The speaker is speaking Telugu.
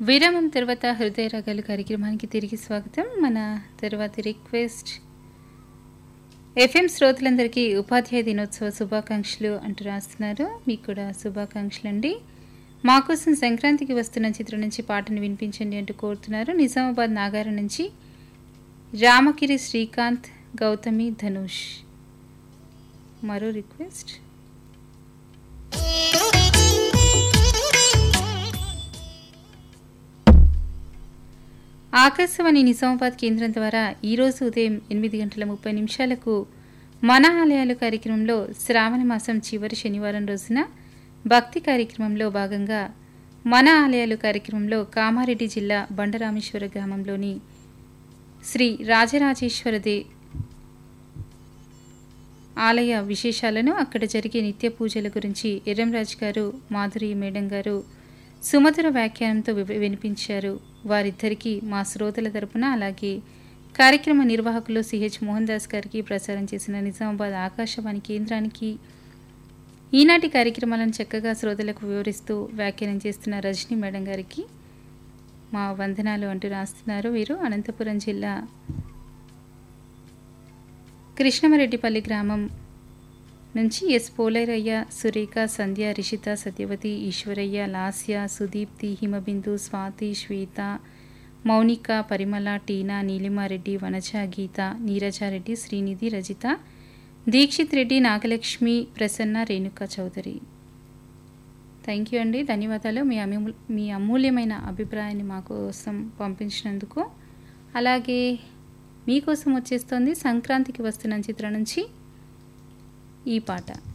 విరామం తర్వాత హృదయ రాగాలు కార్యక్రమానికి తిరిగి స్వాగతం మన తర్వాతి రిక్వెస్ట్ ఎఫ్ఎం శ్రోతలందరికీ ఉపాధ్యాయ దినోత్సవ శుభాకాంక్షలు అంటూ రాస్తున్నారు మీకు కూడా శుభాకాంక్షలు అండి మా కోసం సంక్రాంతికి వస్తున్న చిత్రం నుంచి పాటను వినిపించండి అంటూ కోరుతున్నారు నిజామాబాద్ నాగారం నుంచి రామగిరి శ్రీకాంత్ గౌతమి ధనుష్ మరో రిక్వెస్ట్ ఆకాశవాణి నిజామాబాద్ కేంద్రం ద్వారా ఈరోజు ఉదయం ఎనిమిది గంటల ముప్పై నిమిషాలకు మన ఆలయాలు కార్యక్రమంలో శ్రావణ మాసం చివరి శనివారం రోజున భక్తి కార్యక్రమంలో భాగంగా మన ఆలయాలు కార్యక్రమంలో కామారెడ్డి జిల్లా బండరామేశ్వర గ్రామంలోని శ్రీ రాజరాజేశ్వర దే ఆలయ విశేషాలను అక్కడ జరిగే నిత్య పూజల గురించి ఎర్రంరాజు గారు మాధురి మేడం గారు సుమధుర వ్యాఖ్యానంతో వివ- వినిపించారు వారిద్దరికీ మా శ్రోతల తరపున అలాగే కార్యక్రమ నిర్వాహకులు సిహెచ్ మోహన్ దాస్ గారికి ప్రసారం చేసిన నిజామాబాద్ ఆకాశవాణి కేంద్రానికి ఈనాటి కార్యక్రమాలను చక్కగా శ్రోతలకు వివరిస్తూ వ్యాఖ్యానం చేస్తున్న రజనీ మేడం గారికి మా వందనాలు అంటూ రాస్తున్నారు వీరు అనంతపురం జిల్లా కృష్ణమరెడ్డిపల్లి గ్రామం నుంచి S Polairaiah Surekha Sandhya Rishitha Satyavathi Eswaraiah Lasya Sudeepthi Himabindu Swathi Swetha Mounika Parimala Tina Neelimareddy Vanaja Geetha Neerajareddy Srinidhi Rajitha Dikshith Reddy Nagalakshmi Prasanna Renuka Chowdary thank you అండి ధన్యవాదాలు మీ అమూ మీ అమూల్యమైన అభిప్రాయాన్ని మా కోసం పంపించినందుకు అలాగే మీకోసం వచ్చేస్తోంది సంక్రాంతికి వస్తున్న చిత్రం నుంచి ఈ పాట